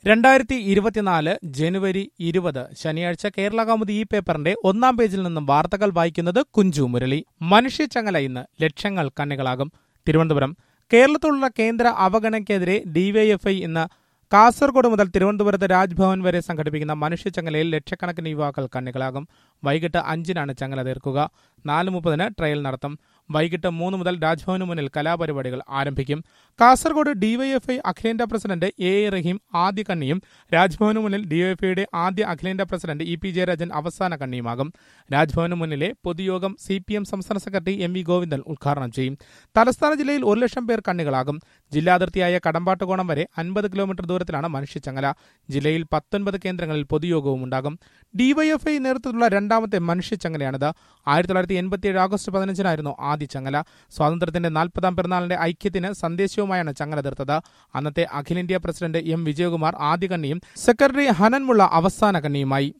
രണ്ടായിരത്തി ഇരുപത്തിനാല് ജനുവരി ഇരുപത് ശനിയാഴ്ച കേരള കൗമുദി ഈ പേപ്പറിന്റെ ഒന്നാം പേജിൽ നിന്നും വാർത്തകൾ വായിക്കുന്നത് കുഞ്ചു മുരളി മനുഷ്യച്ചങ്ങല ഇന്ന് ലക്ഷങ്ങൾ കണ്ണികളാകും തിരുവനന്തപുരം കേരളത്തിലുള്ള കേന്ദ്ര അവഗണനയ്ക്കെതിരെ ഡിവൈഎഫ്ഐ ഇന്ന് കാസർഗോഡ് മുതൽ തിരുവനന്തപുരത്ത് രാജ്ഭവൻ വരെ സംഘടിപ്പിക്കുന്ന മനുഷ്യച്ചങ്ങലയിൽ ലക്ഷക്കണക്കിന് യുവാക്കൾ കണ്ണികളാകും വൈകിട്ട് അഞ്ചിനാണ് ചങ്ങല തീർക്കുക നാല് മുപ്പതിന് ട്രയൽ നടത്തും വൈകിട്ട് മൂന്ന് മുതൽ രാജ്ഭവന് മുന്നിൽ കലാപരിപാടികൾ ആരംഭിക്കും കാസർഗോഡ് ഡിവൈഎഫ്ഐ അഖിലേന്ത്യാ പ്രസിഡന്റ് എ എ റഹീം ആദ്യ കണ്ണിയും രാജ്ഭവന് മുന്നിൽ ഡിവൈഎഫ്ഐയുടെ ആദ്യ അഖിലേന്ത്യാ പ്രസിഡന്റ് ഇ പി ജയരാജൻ അവസാന കണ്ണിയുമാകും രാജ്ഭവന് മുന്നിലെ പൊതുയോഗം സി പി എം സംസ്ഥാന സെക്രട്ടറി എം വി ഗോവിന്ദൻ ഉദ്ഘാടനം ചെയ്യും തലസ്ഥാന ജില്ലയിൽ ഒരു ലക്ഷം പേർ കണ്ണികളാകും ജില്ലാതിർത്തിയായ കടമ്പാട്ടുകോണം വരെ അൻപത് കിലോമീറ്റർ ദൂരത്തിലാണ് മനുഷ്യച്ചങ്ങല ജില്ലയിൽ പത്തൊൻപത് കേന്ദ്രങ്ങളിൽ പൊതുയോഗവും ഉണ്ടാകും ഡിവൈഎഫ്ഐ നേതൃത്വത്തിലുള്ള രണ്ടാമത്തെ മനുഷ്യച്ചങ്ങലയാണിത് ആയിരത്തി തൊള്ളായിരത്തി എൺപത്തിയേഴ് ആഗസ്റ്റ് പതിനഞ്ചിനായിരുന്നു ആദ്യ ചങ്ങല സ്വാതന്ത്ര്യത്തിന്റെ നാൽപ്പതാം പിറന്നാളിന്റെ ഐക്യത്തിന് സന്ദേശവുമായാണ് ചങ്ങല തീർത്തത് അന്നത്തെ അഖിലേന്ത്യാ പ്രസിഡന്റ് എം വിജയകുമാർ ആദ്യ കണ്ണിയും സെക്രട്ടറി ഹനൻമുള്ള അവസാന കണ്ണിയുമായി